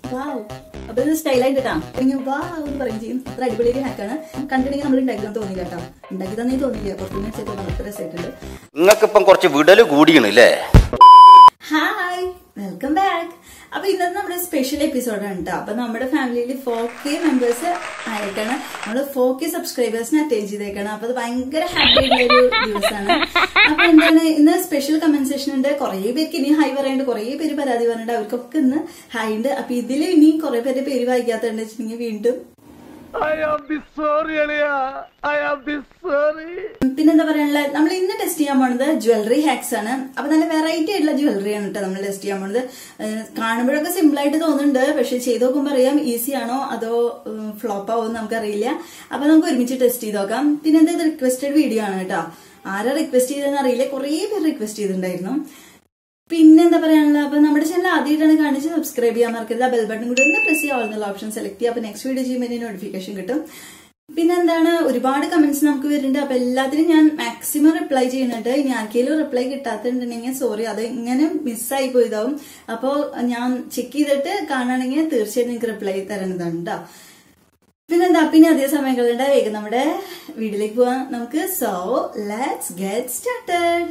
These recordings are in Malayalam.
വാവ് അപ്പൊ ഇത് സ്റ്റൈലായിട്ട് കേട്ടോ ഇങ്ങനെ വാ എന്ന് പറയും ചെയ്യും അത്ര അടിപൊളി ഒരു ഹാക്കാണ് കണ്ടിട്ടുണ്ടെങ്കിൽ നമ്മൾ ഉണ്ടാക്കിയെന്ന് തോന്നില്ല കേട്ടോ ഉണ്ടാക്കി തന്നെ തോന്നില്ല പുറത്തുനിന്ന് വെച്ചാൽ തോന്നുന്നു അത്ര രസമായിട്ടുണ്ട് നിങ്ങൾക്കിപ്പം കുറച്ച് വിടല് കൂടിയാണ് അല്ലേ ഹായ് വെൽക്കം ബാക്ക് അപ്പൊ ഇന്നത്തെ നമ്മുടെ സ്പെഷ്യൽ എപ്പിസോഡാണ് കേട്ടോ അപ്പൊ നമ്മുടെ ഫാമിലിയിൽ ഫോർ കെ മെമ്പേഴ്സ് ആയിട്ടാണ് നമ്മൾ ഫോർ കെ സബ്സ്ക്രൈബേഴ്സിനെ അറ്റൻഡ് ചെയ്തേക്കാണ് അപ്പൊ അത് ഭയങ്കര ഹാപ്പി ആയിട്ടുള്ള ഒരു ദിവസമാണ് അപ്പൊ എന്താണ് ഇന്ന് സ്പെഷ്യൽ കമന്റ് സെഷൻ ഉണ്ട് കുറെ പേർക്ക് ഇനി ഹൈ പറയുന്നുണ്ട് കുറെ പേര് പരാതി പറഞ്ഞിട്ടുണ്ട് അവർക്കൊക്കെ ഇന്ന് ഹൈ ഉണ്ട് അപ്പൊ ഇതിൽ ഇനി കുറെ പേര് പേര് വായിക്കാത്തുണ്ട് വെച്ചിട്ടുണ്ടെങ്കിൽ വീണ്ടും I am be sorry, Alia. I am be sorry. പിന്നെന്താ പറയാനുള്ള നമ്മൾ ഇന്ന് ടെസ്റ്റ് ചെയ്യാൻ പോണത് ജ്വല്ലറി ഹാക്സ് ആണ് അപ്പൊ നല്ല വെറൈറ്റി ആയിട്ടുള്ള ജ്വല്ലറി ആണ് കേട്ടോ നമ്മൾ ടെസ്റ്റ് ചെയ്യാൻ പോണത് ഏഹ് കാണുമ്പോഴൊക്കെ സിമ്പിൾ ആയിട്ട് തോന്നുന്നുണ്ട് പക്ഷെ ചെയ്ത് നോക്കുമ്പോൾ അറിയാം ഈസി ആണോ അതോ ഫ്ലോപ്പ് ആവോ നമുക്കറിയില്ല അപ്പൊ നമുക്ക് ഒരുമിച്ച് ടെസ്റ്റ് ചെയ്ത് നോക്കാം പിന്നെ എന്താ റിക്വസ്റ്റഡ് വീഡിയോ ആണ് കേട്ടോ ആരാ റിക്വസ്റ്റ് ചെയ്തതെന്ന് അറിയില്ല കുറേ പേര് റിക്വസ്റ്റ് ചെയ്തിട്ടുണ്ടായിരുന്നു പിന്നെന്താ പറയാനുള്ള അപ്പൊ നമ്മുടെ ചാനൽ ആദ്യമായിട്ടാണ് കാണിച്ച് സബ്സ്ക്രൈബ് ചെയ്യാൻ മറക്കരുത് ആ ബെൽ ബട്ടൺ കൂടി ഒന്ന് പ്രസ് ചെയ്യാവുന്ന ഓപ്ഷൻ സെലക്ട് ചെയ്യുക അപ്പൊ നെക്സ്റ്റ് വീഡിയോ ചെയ്യുമ്പോൾ നോട്ടിഫിക്കേഷൻ കിട്ടും പിന്നെ എന്താണ് ഒരുപാട് കമന്റ്സ് നമുക്ക് വരുന്നുണ്ട് അപ്പൊ എല്ലാത്തിനും ഞാൻ മാക്സിമം റിപ്ലൈ ചെയ്യുന്നുണ്ട് ഇനി ആർക്കെങ്കിലും റിപ്ലൈ കിട്ടാത്തിട്ടുണ്ടെങ്കിൽ സോറി അത് ഇങ്ങനെ മിസ്സായി പോയതാവും അപ്പോ ഞാൻ ചെക്ക് ചെയ്തിട്ട് കാണുകയാണെങ്കിൽ തീർച്ചയായിട്ടും നിങ്ങൾക്ക് റിപ്ലൈ തരുന്നതാണ് കേട്ടോ പിന്നെന്താ പിന്നെ അതേ സമയങ്ങളുണ്ട് വേഗം നമ്മുടെ വീട്ടിലേക്ക് പോവാം നമുക്ക് സോ ലെറ്റ്സ് ഗെറ്റ് സ്റ്റാർട്ടഡ്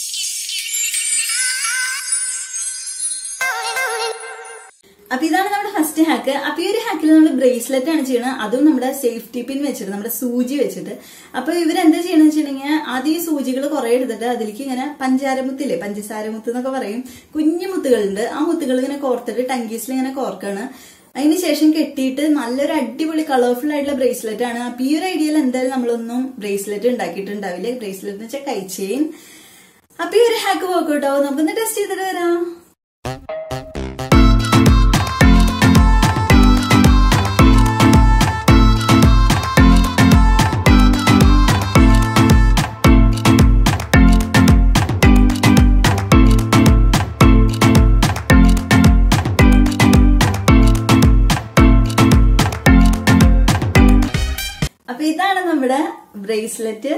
അപ്പൊ ഇതാണ് നമ്മുടെ ഫസ്റ്റ് ഹാക്ക് അപ്പൊ ഈ ഒരു ഹാക്കിൽ നമ്മൾ ബ്രേസ്ലെറ്റ് ആണ് ചെയ്യണത് അതും നമ്മുടെ സേഫ്റ്റി പിൻ വെച്ചിട്ട് നമ്മുടെ സൂചി വെച്ചിട്ട് അപ്പൊ ഇവരെന്താ ചെയ്യണമെന്ന് വെച്ചിട്ടുണ്ടെങ്കിൽ ആദ്യം ഈ സൂചികൾ കുറെ എടുത്തിട്ട് അതിലേക്ക് ഇങ്ങനെ പഞ്ചാരമുത്തില്ലേ പഞ്ചസാരമുത്ത് എന്നൊക്കെ പറയും കുഞ്ഞു മുത്തുകളുണ്ട് ആ മുത്തുകൾ ഇങ്ങനെ കോർത്തിട്ട് ടങ്കീസിൽ ഇങ്ങനെ കോർക്കാണ് അതിനുശേഷം കെട്ടിയിട്ട് നല്ലൊരു അടിപൊളി കളർഫുൾ ആയിട്ടുള്ള ബ്രേസ്ലെറ്റ് ആണ് അപ്പൊ ഈ ഒരു ഐഡിയയിൽ എന്തായാലും നമ്മളൊന്നും ബ്രേസ്ലെറ്റ് ഉണ്ടാക്കിയിട്ടുണ്ടാവില്ല ബ്രേസ്ലെറ്റ് എന്ന് വെച്ചാൽ കൈ ചെയിൻ അപ്പൊ ഈ ഒരു ഹാക്ക് വർക്കൗട്ട് ആവും നമുക്കൊന്ന് ടെസ്റ്റ് ചെയ്തിട്ട് വരാം അപ്പൊ ഇതാണ് നമ്മുടെ ബ്രേസ്ലെറ്റ്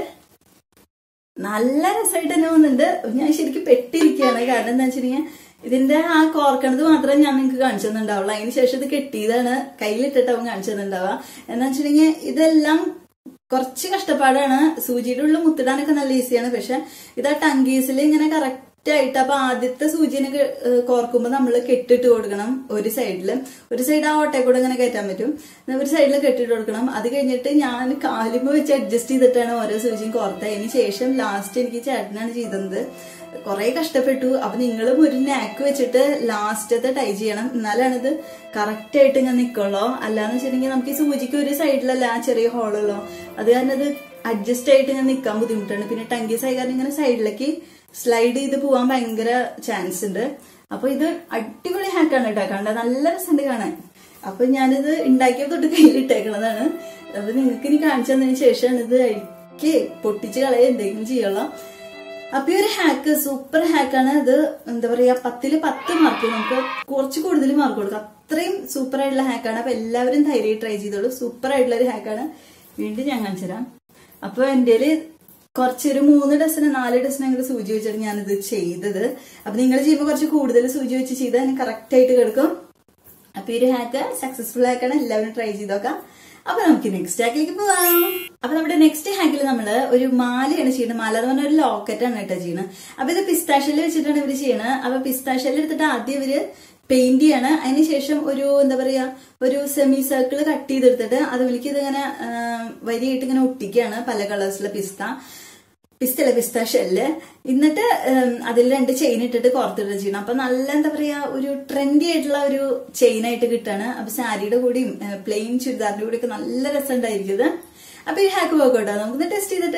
നല്ല രസമായിട്ട് തന്നെ തോന്നുന്നുണ്ട് ഞാൻ ശരിക്കും പെട്ടിരിക്കുകയാണ് കാരണം എന്താ വെച്ചിട്ടുണ്ടെങ്കിൽ ഇതിന്റെ ആ കോർക്കണത് മാത്രമേ ഞാൻ നിങ്ങൾക്ക് കാണിച്ചു തന്നിട്ടുണ്ടാവുള്ളൂ അതിന് ശേഷം ഇത് കെട്ടിയതാണ് കയ്യിലിട്ടിട്ടാവും കാണിച്ചു തന്നിട്ടുണ്ടാവുക എന്താ വെച്ചിട്ടുണ്ടെങ്കിൽ ഇതെല്ലാം കുറച്ച് കഷ്ടപ്പാടാണ് സൂചിയുടെ ഉള്ളിൽ മുത്തിടാനൊക്കെ നല്ല ഈസിയാണ് പക്ഷെ ഇത് ആ ടങ്കീസിൽ ഇങ്ങനെ കറക്റ്റ് ആയിട്ട് അപ്പൊ ആദ്യത്തെ സൂചിനെ കോർക്കുമ്പോൾ നമ്മൾ കെട്ടിട്ട് കൊടുക്കണം ഒരു സൈഡില് ഒരു സൈഡ് ആ ഓട്ടയെ കൂടെ ഇങ്ങനെ കയറ്റാൻ പറ്റും ഒരു സൈഡിൽ കെട്ടിട്ട് കൊടുക്കണം അത് കഴിഞ്ഞിട്ട് ഞാൻ കാലുമ്പ് വെച്ച് അഡ്ജസ്റ്റ് ചെയ്തിട്ടാണ് ഓരോ സൂചിയും കോർത്തത് അതിന് ശേഷം ലാസ്റ്റ് എനിക്ക് ചേട്ടനാണ് ചെയ്തത് കുറെ കഷ്ടപ്പെട്ടു അപ്പൊ നിങ്ങളും ഒരു നാക്ക് വെച്ചിട്ട് ലാസ്റ്റത്തെ ടൈ ചെയ്യണം എന്നാലാണ് ഇത് കറക്റ്റ് ആയിട്ട് ഇങ്ങനെ നിക്കുള്ളൂ അല്ലാന്ന് വെച്ചിട്ടുണ്ടെങ്കിൽ നമുക്ക് ഈ സൂചിക്ക് ഒരു സൈഡിലല്ല ആ ചെറിയ ഹോളുള്ളൂ അത് കാരണം ഇത് അഡ്ജസ്റ്റ് ആയിട്ട് ഇങ്ങനെ നിൽക്കാൻ ബുദ്ധിമുട്ടാണ് പിന്നെ ടങ്കീസ് ആയി കാരണം ഇങ്ങനെ സൈഡിലേക്ക് സ്ലൈഡ് ചെയ്ത് പോവാൻ ഭയങ്കര ചാൻസ് ഉണ്ട് അപ്പൊ ഇത് അടിപൊളി ഹാക്കാണ് കേട്ടോ കണ്ട നല്ല രസമുണ്ട് കാണാൻ അപ്പൊ ഞാനിത് ഉണ്ടാക്കിയപ്പോൾ തൊട്ട് കയ്യിലിട്ടേക്കണതാണ് അപ്പൊ നിങ്ങൾക്ക് ഇനി കാണിച്ചു തന്നതിന് ശേഷമാണ് ഇത് അഴിക്ക് പൊട്ടിച്ച് കളയുക എന്തെങ്കിലും ചെയ്യണം അപ്പൊ ഈ ഒരു ഹാക്ക് സൂപ്പർ ഹാക്കാണ് ഇത് എന്താ പറയാ പത്തില് പത്ത് മാർക്ക് നമുക്ക് കുറച്ച് കൂടുതൽ മാർക്ക് കൊടുക്കാം അത്രയും സൂപ്പർ ആയിട്ടുള്ള ഹാക്കാണ് അപ്പൊ എല്ലാവരും ധൈര്യം ട്രൈ ചെയ്തോളൂ സൂപ്പർ ആയിട്ടുള്ള ഒരു ഹാക്കാണ് വീണ്ടും ഞാൻ കാണിച്ചു തരാം അപ്പൊ എന്റെ കുറച്ചൊരു മൂന്ന് ഡസന് നാല് ഡസന് അങ്ങനെ സൂചി വെച്ചിട്ട് ഞാനിത് ചെയ്തത് അപ്പൊ നിങ്ങൾ ചെയ്യുമ്പോൾ കുറച്ച് കൂടുതൽ സൂചി വെച്ച് ചെയ്താൽ കറക്റ്റ് ആയിട്ട് കിടക്കും അപ്പൊ ഈ ഒരു ഹാക്ക് സക്സസ്ഫുൾ ഹാക്കാണ് എല്ലാവരും ട്രൈ ചെയ്ത് നോക്കാം അപ്പൊ നമുക്ക് നെക്സ്റ്റ് ഹാക്കിലേക്ക് പോവാം അപ്പൊ നമ്മുടെ നെക്സ്റ്റ് ഹാക്കിൽ നമ്മള് ഒരു മാലയാണ് ചെയ്യുന്നത് മാല എന്ന് പറഞ്ഞ ഒരു ലോക്കറ്റ് ആണ് കേട്ടോ ചെയ്യുന്നത് അപ്പൊ ഇത് പിസ്താഷ്യല് വെച്ചിട്ടാണ് ഇവര് ചെയ്യണത് അപ്പൊ പിസ്താഷ്യല് എടുത്തിട്ട് ആദ്യം ഇവര് പെയിന്റ് ചെയ്യാണ് അതിനുശേഷം ഒരു എന്താ പറയാ ഒരു സെമി സർക്കിൾ കട്ട് ചെയ്തെടുത്തിട്ട് അതുപോലേക്ക് ഇതിങ്ങനെ വരിയായിട്ട് ഇങ്ങനെ ഒട്ടിക്കുകയാണ് പല കളേഴ്സിലെ പിസ്ത പിസ്തല്ല പിസ്ത ഷെല്ല് എന്നിട്ട് അതിൽ രണ്ട് ചെയിൻ ഇട്ടിട്ട് കോർത്തിട്ട് ചെയ്യണം അപ്പൊ നല്ല എന്താ പറയാ ഒരു ട്രെൻഡി ആയിട്ടുള്ള ഒരു ചെയിൻ ആയിട്ട് കിട്ടാണ് അപ്പൊ സാരിയുടെ കൂടിയും പ്ലെയിൻ ചുരിദാറിന്റെ കൂടി ഒക്കെ നല്ല രസം ഉണ്ടായിരിക്കും അപ്പൊ ഈ ഹാക്ക് വർക്കൗട്ടോ നമുക്കൊന്ന് ടെസ്റ്റ് ചെയ്തിട്ട്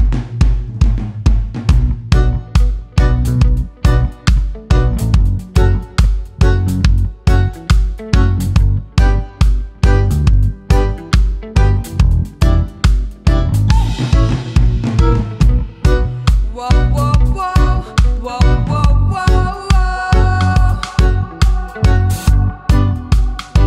Whoa, whoa, whoa, whoa, whoa, whoa,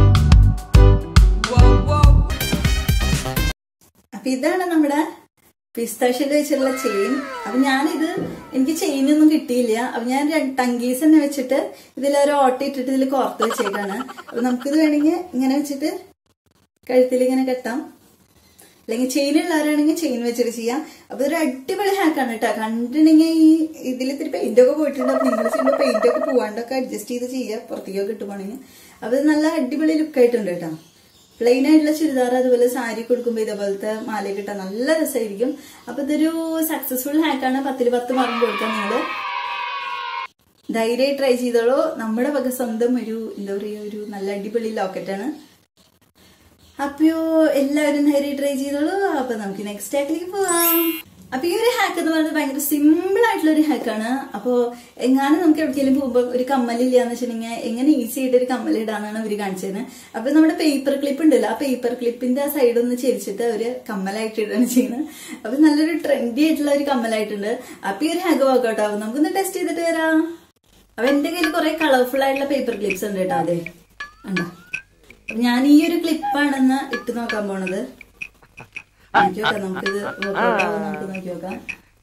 whoa. Whoa, whoa. അപ്പൊ ഇതാണ് നമ്മുടെ പിസ്താഷ്യയിൽ വെച്ചിട്ടുള്ള ചെയിൻ അപ്പൊ ഞാനിത് എനിക്ക് ചെയിൻ ഒന്നും കിട്ടിയില്ല അപ്പൊ ഞാൻ ടങ്കീസ് തന്നെ വെച്ചിട്ട് ഇതിലൊരു ഓട്ട ഇട്ടിട്ട് ഇതിൽ കോർത്ത് വെച്ചേക്കാണ് അപ്പൊ നമുക്കിത് വേണമെങ്കിൽ ഇങ്ങനെ വെച്ചിട്ട് കഴുത്തിൽ ഇങ്ങനെ കെട്ടാം അല്ലെങ്കിൽ ചെയിൻ ഉള്ളവരാണെങ്കിൽ ചെയിൻ വെച്ചിട്ട് ചെയ്യാം അപ്പൊ ഇതൊരു അടിപൊളി ഹാക്കാണ് കേട്ടോ കണ്ടിട്ടുണ്ടെങ്കിൽ ഈ ഇതിൽ ഇത്തിരി പെയിന്റ് ഒക്കെ പോയിട്ടുണ്ട് അപ്പൊ നിങ്ങൾ ചെയ്യുമ്പോൾ പെയിന്റ് ഒക്കെ പോവാണ്ടൊക്കെ അഡ്ജസ്റ്റ് ചെയ്ത് ചെയ്യുക പുറത്തേക്കൊക്കെ ഇട്ടുപോണെങ്കിൽ അപ്പൊ ഇത് നല്ല അടിപൊളി ലുക്ക് ആയിട്ടുണ്ട് കേട്ടോ പ്ലെയിൻ ആയിട്ടുള്ള ചുരിദാർ അതുപോലെ സാരി കൊടുക്കുമ്പോൾ ഇതേപോലത്തെ മാല കിട്ടാൻ നല്ല രസമായിരിക്കും അപ്പൊ ഇതൊരു സക്സസ്ഫുൾ ഹാക്കാണ് പത്തിൽ പത്ത് മാർക്ക് കൊടുക്കാൻ നിങ്ങള് ധൈര്യമായി ട്രൈ ചെയ്തോളൂ നമ്മുടെ വക സ്വന്തം ഒരു എന്താ പറയുക ഒരു നല്ല അടിപൊളി ലോക്കറ്റാണ് അപ്പോ എല്ലാവരും ധൈര്യം ട്രൈ ചെയ്തോളൂ അപ്പൊ നമുക്ക് നെക്സ്റ്റ് ഹാക്കിലേക്ക് പോവാം അപ്പൊ ഈ ഒരു ഹാക്ക് എന്ന് പറയുന്നത് ഭയങ്കര സിമ്പിൾ ആയിട്ടുള്ള ഒരു ഹാക്കാണ് അപ്പോ എങ്ങാനും നമുക്ക് എവിടേക്കെങ്കിലും പോകുമ്പോൾ ഒരു കമ്മലില്ല എന്ന് വെച്ചിട്ടുണ്ടെങ്കിൽ എങ്ങനെ ഈസി ആയിട്ട് ഒരു കമ്മൽ ഇടാന്നാണ് അവർ കാണിച്ചത് അപ്പൊ നമ്മുടെ പേപ്പർ ക്ലിപ്പ് ഉണ്ടല്ലോ ആ പേപ്പർ ക്ലിപ്പിന്റെ ആ സൈഡ് ഒന്ന് ചെരിച്ചിട്ട് അവര് കമ്മലായിട്ട് ഇടുകയാണ് ചെയ്യുന്നത് അപ്പൊ നല്ലൊരു ട്രെൻഡി ആയിട്ടുള്ള ഒരു കമ്മലായിട്ടുണ്ട് അപ്പൊ ഈ ഒരു ഹാക്ക് വർക്കൗട്ട് ആവും നമുക്കൊന്ന് ടെസ്റ്റ് ചെയ്തിട്ട് വരാം അപ്പൊ എന്റെ കയ്യിൽ കുറെ കളർഫുൾ ആയിട്ടുള്ള പേപ്പർ ക്ലിപ്സ് ഉണ്ട് കേട്ടോ അതെ ഉണ്ടോ അപ്പൊ ഞാൻ ഈ ഒരു ക്ലിപ്പാണെന്ന് ഇട്ട് നോക്കാൻ പോണത് നോക്കി നോക്കാം നമുക്കിത് workout ആവോ നമുക്ക് നോക്കി നോക്കാം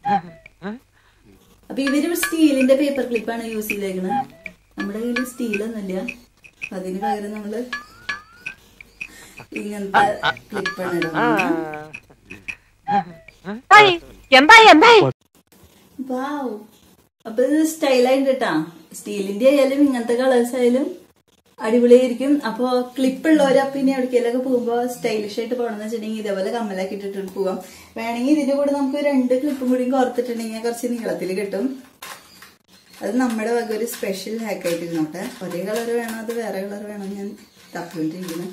അപ്പൊ ഇവര് സ്റ്റീലിന്റെ പേപ്പർ ക്ലിപ്പാണ് യൂസ് ചെയ്തേക്കുന്നത് നമ്മുടെ കയ്യിൽ സ്റ്റീലൊന്നുമില്ല അപ്പൊ അതിന് പകരം നമ്മള് ഇങ്ങനത്തെ ക്ലിപ്പാണ് ഇടുന്നത് എന്തായി എന്തായി വാവ് അപ്പൊ ഇത് സ്റ്റൈലായിട്ട് കേട്ടാ സ്റ്റീലിന്റെ ആയാലും ഇങ്ങനത്തെ കളേഴ്സ് ആയാലും അടിപൊളിയായിരിക്കും അപ്പൊ ക്ലിപ്പ് ഉള്ളവര് അപ്പൊ ഇനി എവിടേക്കെങ്കിലൊക്കെ പോകുമ്പോ സ്റ്റൈലിഷ് ആയിട്ട് പോകണമെന്ന് വെച്ചിട്ടുണ്ടെങ്കിൽ ഇതേപോലെ കമ്മലാക്കി ഇട്ടിട്ട് പോവാം വേണമെങ്കിൽ ഇതിന്റെ കൂടെ നമുക്ക് രണ്ട് ക്ലിപ്പും കൂടി കോർത്തിട്ടുണ്ടെങ്കിൽ കുറച്ച് നീളത്തിൽ കിട്ടും അത് നമ്മുടെ വക ഒരു സ്പെഷ്യൽ ഹാക്ക് ആയിട്ട് ഇരുന്നോട്ടെ ഒരേ കളർ വേണോ അത് വേറെ കളർ വേണോ ഞാൻ തപ്പിക്കൊണ്ടിരിക്കുന്നു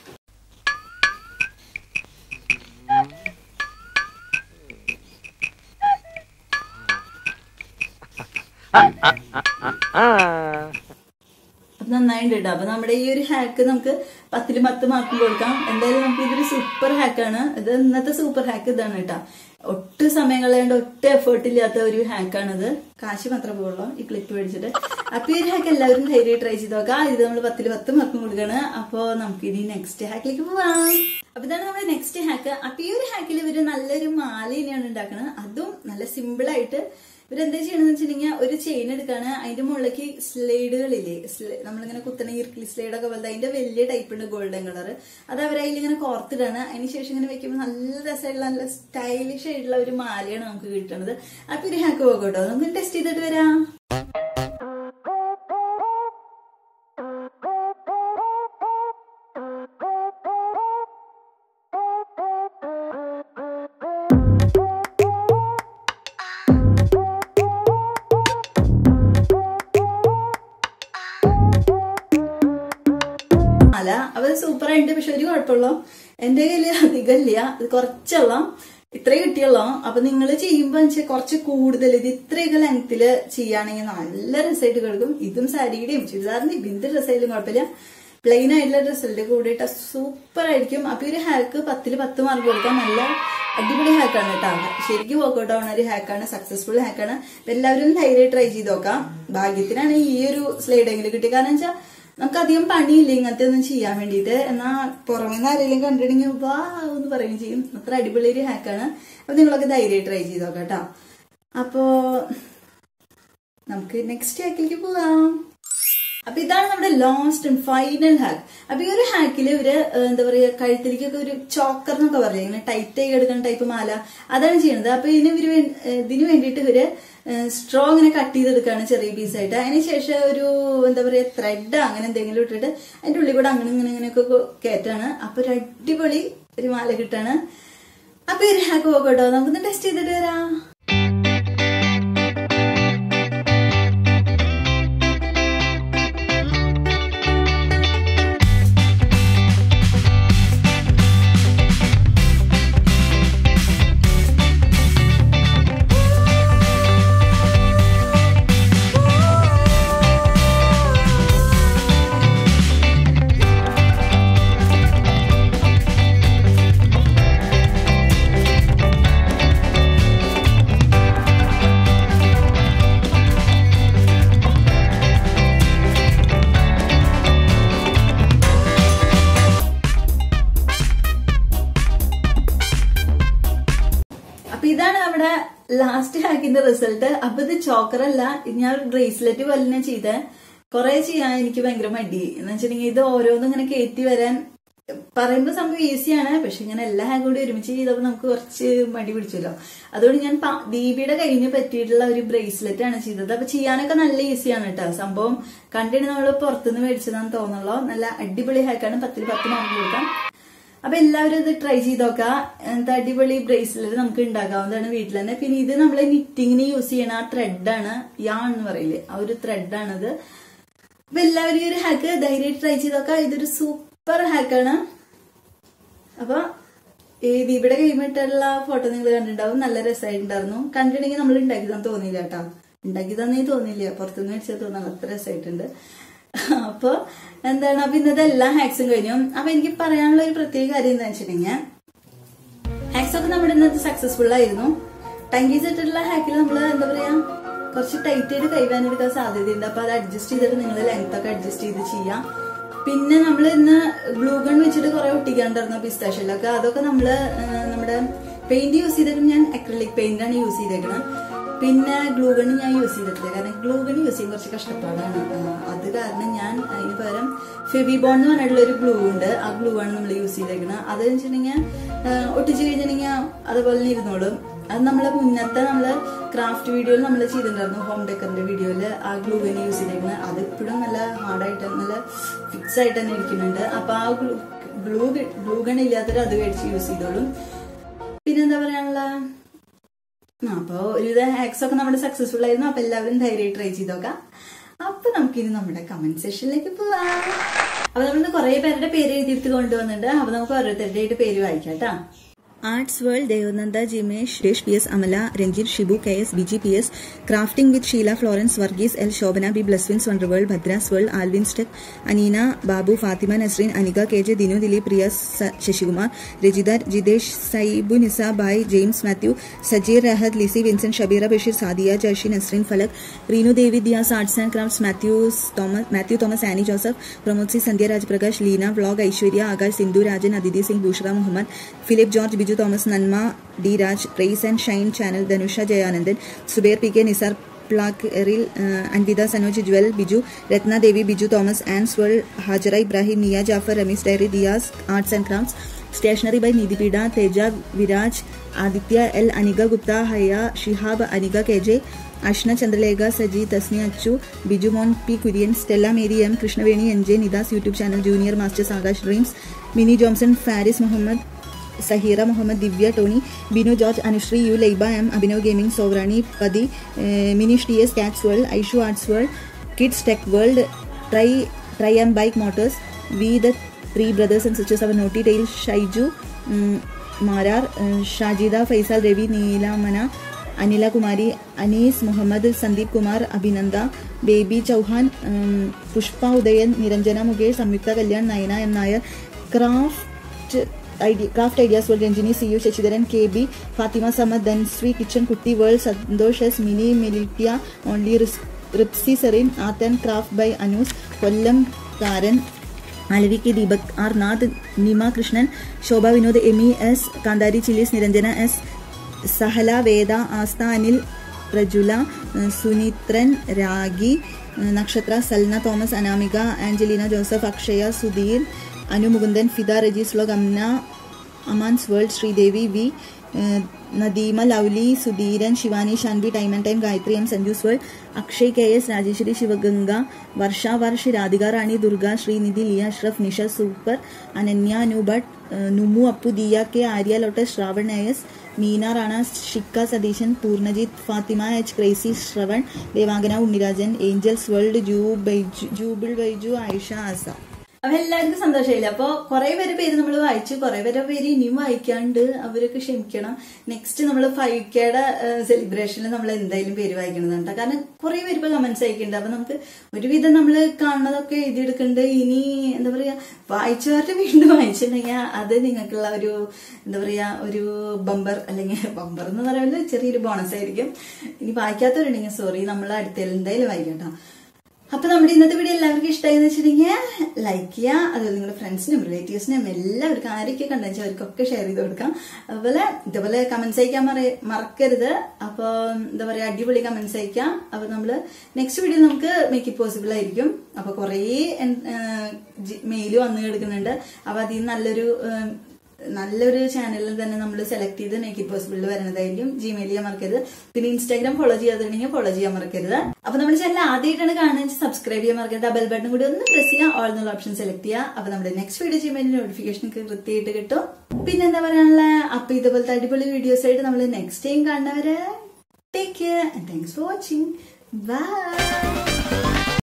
അപ്പൊ നന്നായിട്ടുണ്ട് കേട്ടോ അപ്പൊ നമ്മുടെ ഈ ഒരു ഹാക്ക് നമുക്ക് പത്തില് പത്ത് മാർക്കും കൊടുക്കാം എന്തായാലും നമുക്ക് ഇതൊരു സൂപ്പർ ഹാക്കാണ് ഇത് ഇന്നത്തെ സൂപ്പർ ഹാക്ക് ഇതാണ് കേട്ടോ ഒട്ടും സമയം കളയേണ്ട ഒറ്റ എഫേർട്ട് ഇല്ലാത്ത ഒരു ഹാക്കാണിത് കാശ് മാത്രം പോകുള്ളൂ ഈ ക്ലിപ്പ് മേടിച്ചിട്ട് അപ്പൊ ഈ ഒരു ഹാക്ക് എല്ലാവരും ധൈര്യം ട്രൈ ചെയ്ത് നോക്കാം ഇത് നമ്മൾ പത്തില് പത്ത് മാർക്കും കൊടുക്കാണ് അപ്പൊ നമുക്ക് ഇനി നെക്സ്റ്റ് ഹാക്കിലേക്ക് പോവാം അപ്പൊ ഇതാണ് നമ്മുടെ നെക്സ്റ്റ് ഹാക്ക് അപ്പൊ ഈ ഒരു ഹാക്കിൽ ഇവര് നല്ലൊരു മാല തന്നെയാണ് ഉണ്ടാക്കുന്നത് അതും നല്ല സിമ്പിൾ ആയിട്ട് ഇവരെന്താ ചെയ്യണമെന്ന് വെച്ചിട്ടുണ്ടെങ്കിൽ ഒരു ചെയിൻ എടുക്കാണ് അതിന്റെ മുകളിലേക്ക് സ്ലൈഡുകളില്ലേ സ്ല- നമ്മളിങ്ങനെ കുത്തണ ഇർക്കിളി സ്ലൈഡൊക്കെ പോലത്തെ അതിന്റെ വലിയ ടൈപ്പ് ഉണ്ട് ഗോൾഡൻ കളർ അത് അവരതിൽ ഇങ്ങനെ കോർത്തിടാണ് അതിന് ശേഷം ഇങ്ങനെ വെക്കുമ്പോൾ നല്ല രസമായിട്ടുള്ള നല്ല സ്റ്റൈലിഷ് ആയിട്ടുള്ള ഒരു മാലയാണ് നമുക്ക് കിട്ടുന്നത് അപ്പൊ ഒരു ഹാക്ക് പോകട്ടോ നമുക്ക് ടെസ്റ്റ് ചെയ്തിട്ട് വരാം മാല അവത് സൂപ്പർ ആയിട്ട് പക്ഷെ ഒരു കുഴപ്പമുള്ളൂ എന്റെ കയ്യില് അധികമില്ല ഇത് കുറച്ചുള്ള ഇത്രേ കിട്ടിയുള്ളൂ അപ്പൊ നിങ്ങൾ ചെയ്യുമ്പോ വെച്ചാൽ കുറച്ച് കൂടുതൽ ഇത് ഇത്രയൊക്കെ ലെങ്ത്തില് ചെയ്യുകയാണെങ്കിൽ നല്ല രസമായിട്ട് കിടക്കും ഇതും സാരിയുടെയും ചുരിദാറിന്റെ ഇതിന്റെ ഡ്രസ്സായാലും കുഴപ്പമില്ല പ്ലെയിൻ ആയിട്ടുള്ള ഡ്രസ്സിന്റെ കൂടിയിട്ട് സൂപ്പർ ആയിരിക്കും അപ്പൊ ഈ ഒരു ഹാക്ക് പത്തില് പത്ത് മാർക്ക് കൊടുക്കാൻ നല്ല അടിപൊളി ഹാക്കാണ് കേട്ടോ ശരിക്കും വർക്കൗട്ട് ആവുന്ന ഒരു ഹാക്കാണ് സക്സസ്ഫുൾ ഹാക്കാണ് അപ്പൊ എല്ലാവരും ധൈര്യം ട്രൈ ചെയ്ത് നോക്കാം ഭാഗ്യത്തിനാണ് ഈ ഒരു സ്ലൈഡെങ്കിലും കിട്ടി കാരണം വെച്ചാൽ നമുക്ക് അധികം പണിയില്ല ഇങ്ങനത്തെ ഒന്നും ചെയ്യാൻ വേണ്ടിയിട്ട് എന്നാ പുറമെ നിന്ന് ആരെങ്കിലും കണ്ടിട്ടുണ്ടെങ്കിൽ വാ എന്ന് പറയുകയും ചെയ്യും അത്ര അടിപൊളി ഒരു ഹാക്കാണ് അപ്പൊ നിങ്ങളൊക്കെ ധൈര്യം ട്രൈ ചെയ്ത് നോക്കാം കേട്ടോ അപ്പോ നമുക്ക് നെക്സ്റ്റ് ഹാക്കിലേക്ക് പോവാം അപ്പൊ ഇതാണ് നമ്മുടെ ലാസ്റ്റ് ആൻഡ് ഫൈനൽ ഹാക്ക് അപ്പൊ ഈ ഒരു ഹാക്കിൽ ഇവര് ഏഹ്, എന്താ പറയാ കഴുത്തിലേക്കൊക്കെ ഒരു ചോക്കർ എന്നൊക്കെ പറയും ഇങ്ങനെ ടൈറ്റ് ആയി എടുക്കുന്ന ടൈപ്പ് മാല അതാണ് ചെയ്യുന്നത് അപ്പൊ ഇതിന് ഇവര് വേ- ഏഹ്, ഇതിന് വേണ്ടിയിട്ട് ഇവര് സ്ട്രോ ഇങ്ങനെ കട്ട് ചെയ്തെടുക്കുകയാണ് ചെറിയ പീസായിട്ട് അതിനുശേഷം ഒരു എന്താ പറയാ ത്രെഡ് അങ്ങനെ എന്തെങ്കിലും ഇട്ടിട്ട് അതിന്റെ ഉള്ളിൽ കൂടെ അങ്ങനെ ഇങ്ങനെ ഇങ്ങനെയൊക്കെ കയറ്റാണ് അപ്പൊ ഒരു അടിപൊളി ഒരു മാല കിട്ടാണ് അപ്പൊ ഈ ഒരു ഹാക്ക് പോകട്ടോ നമുക്കൊന്ന് ടെസ്റ്റ് ചെയ്തിട്ട് വരാം ലാസ്റ്റ് ഹാക്കിന്റെ റിസൾട്ട് അപ്പൊ ഇത് ചോക്കർ അല്ല ഇത് ഞാൻ ബ്രേസ്ലെറ്റ് പോലെ തന്നെ ചെയ്ത കുറെ ചെയ്യാൻ എനിക്ക് ഭയങ്കര മടി എന്ന് വെച്ചിട്ടുണ്ടെങ്കിൽ ഇത് ഓരോന്നും ഇങ്ങനെ കയറ്റി വരാൻ പറയുമ്പോൾ സംഭവം ഈസിയാണ് പക്ഷെ ഇങ്ങനെ എല്ലാ ഹാക്കും കൂടി ഒരുമിച്ച് ചെയ്തപ്പോൾ നമുക്ക് കുറച്ച് മടി പിടിച്ചല്ലോ അതുകൊണ്ട് ഞാൻ പ- ദീപിയുടെ കയ്യിന് പറ്റിയിട്ടുള്ള ഒരു ബ്രേസ്ലെറ്റ് ആണ് ചെയ്തത് അപ്പൊ ചെയ്യാനൊക്കെ നല്ല ഈസിയാണ് കേട്ടോ സംഭവം കണ്ടിട്ട് നമ്മൾ പുറത്തുനിന്ന് മേടിച്ചതാന്ന് തോന്നുള്ളൂ നല്ല അടിപൊളി ഹാക്കാണ് പത്തിൽ പത്ത് മാർക്ക് കൊടുക്കാം അപ്പൊ എല്ലാവരും ഇത് ട്രൈ ചെയ്ത് നോക്കാം എന്താ അടിപൊളി ബ്രേസ്ലെറ്റ് നമുക്ക് ഉണ്ടാക്കാവുന്നതാണ് വീട്ടിൽ തന്നെ പിന്നെ ഇത് നമ്മൾ നിറ്റിങ്ങിന് യൂസ് ചെയ്യണ ആ ത്രെഡാണ് യാൺ എന്ന് പറയില്ലേ ആ ഒരു ത്രെഡാണിത് അപ്പൊ എല്ലാവരും ഈ ഒരു ഹാക്ക് ധൈര്യമായിട്ട് ട്രൈ ചെയ്ത് നോക്കാം ഇതൊരു സൂപ്പർ ഹാക്കാണ് അപ്പൊ ഈ ദീപയുടെ കൈമിട്ടുള്ള ഫോട്ടോ നിങ്ങൾ കണ്ടിട്ടുണ്ടാവും നല്ല രസമായിട്ടുണ്ടായിരുന്നു കണ്ടിട്ടുണ്ടെങ്കിൽ നമ്മൾ ഉണ്ടാക്കിയതാന്ന് തോന്നിയില്ല കേട്ടോ ഉണ്ടാക്കിയതാന്നേ തോന്നിയില്ല പുറത്തുനിന്ന് മേടിച്ചത് തോന്നാൻ അത്ര രസമായിട്ടുണ്ട് അപ്പൊ എന്താണ് അപ്പൊ ഇന്നത്തെ എല്ലാ ഹാക്സും കഴിഞ്ഞു അപ്പൊ എനിക്ക് പറയാനുള്ള ഒരു പ്രത്യേക കാര്യം എന്താ വെച്ചിട്ടുണ്ടെങ്കിൽ ഹാക്സ് ഒക്കെ നമ്മുടെ ഇന്നത്തെ സക്സസ്ഫുൾ ആയിരുന്നു ടങ്കീസ് ഇട്ടിട്ടുള്ള ഹാക്കിൽ നമ്മൾ എന്താ പറയാ കുറച്ച് ടൈറ്റ് ആയിട്ട് കൈവാൻ എടുക്കാൻ സാധ്യതയുണ്ട് അപ്പൊ അത് അഡ്ജസ്റ്റ് ചെയ്തിട്ട് നിങ്ങൾ ലെങ്ത് ഒക്കെ അഡ്ജസ്റ്റ് ചെയ്ത് ചെയ്യാം പിന്നെ നമ്മൾ ഇന്ന് ഗ്ലൂ ഗൺ വെച്ചിട്ട് കുറെ ഒട്ടിക്കാണ്ടായിരുന്നു പിസ്താഷ്യലൊക്കെ അതൊക്കെ നമ്മള് ആ, നമ്മുടെ പെയിന്റ് യൂസ് ചെയ്തേക്കുന്നത് ഞാൻ അക്രലിക് പെയിന്റ് ആണ് യൂസ് ചെയ്തേക്കുന്നത് പിന്നെ ഗ്ലൂ ഗൺ ഞാൻ യൂസ് ചെയ്തിട്ടില്ല കാരണം ഗ്ലൂ ഗൺ യൂസ് ചെയ്യാൻ കുറച്ച് കഷ്ടപ്പാടാണ് ആ, അത് കാരണം ഞാൻ അതിന് പകരം ഫെവിബോൺ എന്ന് പറഞ്ഞിട്ടുള്ള ഒരു ഗ്ലൂ ഉണ്ട് ആ ഗ്ലൂ ആണ് നമ്മൾ യൂസ് ചെയ്തേക്കുന്നത് അത് വെച്ചിട്ടുണ്ടെങ്കിൽ ഒട്ടിച്ച് കഴിഞ്ഞിട്ടുണ്ടെങ്കിൽ അതുപോലെ തന്നെ ഇരുന്നോളും അത് നമ്മളെ മുന്നത്തെ നമ്മള് ക്രാഫ്റ്റ് വീഡിയോയിൽ നമ്മൾ ചെയ്തിട്ടുണ്ടായിരുന്നു ഹോം ഡെക്കറിന്റെ വീഡിയോയില് ആ ഗ്ലൂ ഗൺ യൂസ് ചെയ്തേക്കുന്നത് അത് ഇപ്പോഴും നല്ല ഹാർഡായിട്ട് നല്ല ഫിക്സ് ആയിട്ട് തന്നെ ഇരിക്കുന്നുണ്ട് അപ്പൊ ആ ഗ്ലൂ ഗ്ലൂ ഗ്ലൂ ഗൺ ഇല്ലാത്തവർ അത് മേടിച്ച് യൂസ് ചെയ്തോളും പിന്നെന്താ പറയാനുള്ള ആ, അപ്പൊ ഒരുവിധ ഹാക്സ് ഒക്കെ നമ്മുടെ സക്സസ്ഫുൾ ആയിരുന്നു അപ്പൊ എല്ലാവരും ധൈര്യമായി ട്രൈ ചെയ്ത് നോക്കാം അപ്പൊ നമുക്കിനി നമ്മുടെ കമന്റ് സെഷനിലേക്ക് പോവാം അപ്പൊ നമ്മൾ കുറെ പേരുടെ പേര് എഴുതിയിട്ട് കൊണ്ടുവന്നിട്ടുണ്ട് അപ്പൊ നമുക്ക് ഓരോരുത്തരുടെ ആയിട്ട് പേര് വായിക്കാം കേട്ടാ arts world Devananda Jimesh Suresh P S Amala Ranjith Shibu K S Biji P S crafting with Sheela Florence Varghese L Shobhana B Blesswins wonder world Bhadra's world Alvin സ്റ്റെക് അനീന ബാബു ഫാത്തിമ നസ്രീൻ അനിക കെ ജെ ദിനു ദിലീപ് റിയ സ- Sasikumar Rajitha Jithesh Saibu Nisa Bai James Mathew Sajeer Rahad Lissy Vincent Shabeera Basheer Sadiya Jarshi Nasreen Falak Reenu Devi Diya's arts and crafts Mathews Thomas Mathew Thomas Annie Joseph Pramod C Sandhya Rajaprakash Leena vlog Aishwarya Akash Sindhu Rajan Athithi Singh Bushra Muhammad Philip George Biju Thomas Nanma D Raj prize and shine channel Dhanusha Jayanandan Suber P K Nisar പ്ലാക്ക് എറിൽ Anvitha Sanoj Jewel Biju Ratna Devi Biju Thomas Ann's world Hajara Ibrahim Niya Jafar Rameez diary Diya's arts and crafts stationery by നിധിപീഡ Teja Viraj Aditya L Anika Gupta Haya Shihab Anika K J Ashna Chandralekha Saji Thasni Achu Biju Mon P Kurian Stella Mary M Krishnaveni N J Nida's YouTube channel junior masters Akash dreams Mini Johnson Faris Muhammad Saheera Muhammad Divya Tony Binu George Anusree U Laiba M Abhinav gaming സോവറാണി പതി ഏഹ് Minish T S cats world Aishu arts world kids tech world try try ആം bike motors we the three brothers and sisters our naughty tail Shaiju ഉം, മാരാർ ഏഹ് ഷാജിദ ഫൈസൽ രവി നീലാമന അനില കുമാരി അനീസ് മുഹമ്മദ് സന്ദീപ് കുമാർ അഭിനന്ദ ബേബി ചൗഹാൻ ഉം, Pushpa Udayan Niranjana Mukesh Samyuktha Kalyan Nayana M Nair craft idea craft ideas world Ranjini C U Sasidharan K B Fathima Samad Dhanashree kitchen Kutty world Santhosh S Mini മെലിപ്യ only Ripsy Serin art and craft by Anu's Kollam കാരൻ Alavi K Deepak R Nath Nima Krishnan Shobha Vinod Emi S Kanthari chillies Niranjana S Sahala Veda Astha Anil Prajula ഏഹ് സുനിത്രൻ രാഗി ഏഹ് Nakshatra Salna Thomas Anamika Angelina Joseph Akshaya Sudheer Anu Mukundan Fida Rajees vlog Amna Aman's world Sreedevi V ഏഹ് Nadeema Lovely Sudheeran Shivani Shanvi time and time Gayathri M Sanju's world Akshay K S Rajeshwari Sivaganga Varsha Varsh Radhika Rani Durga Sreenidhi Liya Ashraf Nisha super Ananya Anubhatt ഏഹ് Numu Appu Diya K Arya lotus Shravan S Meena Rana ഷിക്ക Satheesan Poornajith Fathima H crazy Shravan Devangana Unnirajan angels world ജൂ ബൈജു ജൂബിൾ ബൈജു ആയിഷ ആസ അപ്പൊ എല്ലാവർക്കും സന്തോഷമായില്ല അപ്പൊ കുറെ പേര് പേര് നമ്മൾ വായിച്ചു കുറെ പേരെ പേര് ഇനിയും വായിക്കാണ്ട് അവരൊക്കെ ക്ഷമിക്കണം നെക്സ്റ്റ് നമ്മൾ ഫൈവ് കെയുടെ സെലിബ്രേഷനിൽ നമ്മൾ എന്തായാലും പേര് വായിക്കണമെന്നുണ്ട് കാരണം കുറെ പേര് ഇപ്പൊ കമന്റ്സ് അയക്കുന്നുണ്ട് അപ്പൊ നമുക്ക് ഒരുവിധം നമ്മൾ കാണുന്നതൊക്കെ എഴുതിയെടുക്കുന്നുണ്ട് ഇനി എന്താ പറയാ വായിച്ചവരുടെ വീണ്ടും വായിച്ചിട്ടുണ്ടെങ്കിൽ അത് നിങ്ങൾക്കുള്ള ഒരു എന്താ പറയാ ഒരു ബമ്പർ അല്ലെങ്കിൽ ബമ്പർ എന്ന് പറയുന്നത് ചെറിയൊരു ബോണസ് ആയിരിക്കും ഇനി വായിക്കാത്തവരുണ്ടെങ്കിൽ സോറി നമ്മൾ അടുത്ത എന്തായാലും വായിക്കാം കേട്ടോ അപ്പൊ നമ്മുടെ ഇന്നത്തെ വീഡിയോ എല്ലാവർക്കും ഇഷ്ടമായി എന്ന് വെച്ചിട്ടുണ്ടെങ്കിൽ ലൈക്ക് ചെയ്യുക അതുപോലെ നിങ്ങളുടെ ഫ്രണ്ട്സിനും റിലേറ്റീവ്സിനും എല്ലാവർക്കും ആരൊക്കെ കണ്ടുവെച്ചാൽ അവർക്കൊക്കെ ഷെയർ ചെയ്ത് കൊടുക്കാം അതുപോലെ ഇതുപോലെ കമന്റ്സ് അയക്കാൻ മറ- മറക്കരുത് അപ്പൊ എന്താ പറയാ അടിപൊളി കമന്റ്സ് അയക്കാം അപ്പൊ നമ്മള് നെക്സ്റ്റ് വീഡിയോ നമുക്ക് മേക്ക് ഇറ്റ് പോസിബിൾ ആയിരിക്കും അപ്പൊ കുറേ മെയിൽ വന്നു കിടക്കുന്നുണ്ട് അപ്പൊ അതിൽ നിന്ന് നല്ലൊരു ഏഹ്, നല്ലൊരു ചാനലിൽ തന്നെ നമ്മൾ സെലക്ട് ചെയ്ത് മേക്ക് ഇറ്റ് പോസിബിളിൽ വരുന്നതായിരിക്കും ജിമെയിൽ ചെയ്യാൻ മറക്കരുത് പിന്നെ ഇൻസ്റ്റാഗ്രാം ഫോളോ ചെയ്യാതിട്ടുണ്ടെങ്കിൽ ഫോളോ ചെയ്യാൻ മറക്കരുത് അപ്പൊ നമ്മുടെ ചാനൽ ആദ്യമായിട്ടാണ് കാണുന്നത് സബ്സ്ക്രൈബ് ചെയ്യാൻ മറക്കരുത് ബെൽ ബട്ടൺ കൂടി ഒന്ന് പ്രസ് ചെയ്യുക ഓൾ എന്നുള്ള ഓപ്ഷൻ സെലക്ട് ചെയ്യുക അപ്പൊ നമ്മുടെ നെക്സ്റ്റ് വീഡിയോ ചെയ്യുമ്പോൾ നോട്ടിഫിക്കേഷൻ കൃത്യമായിട്ട് കിട്ടും പിന്നെ എന്താ പറയാനുള്ള അപ്പൊ ഇതുപോലത്തെ അടിപൊളി വീഡിയോസ് ആയിട്ട് നമ്മൾ നെക്സ്റ്റ് ടൈം കാണുന്നവരെ take care and thanks for watching by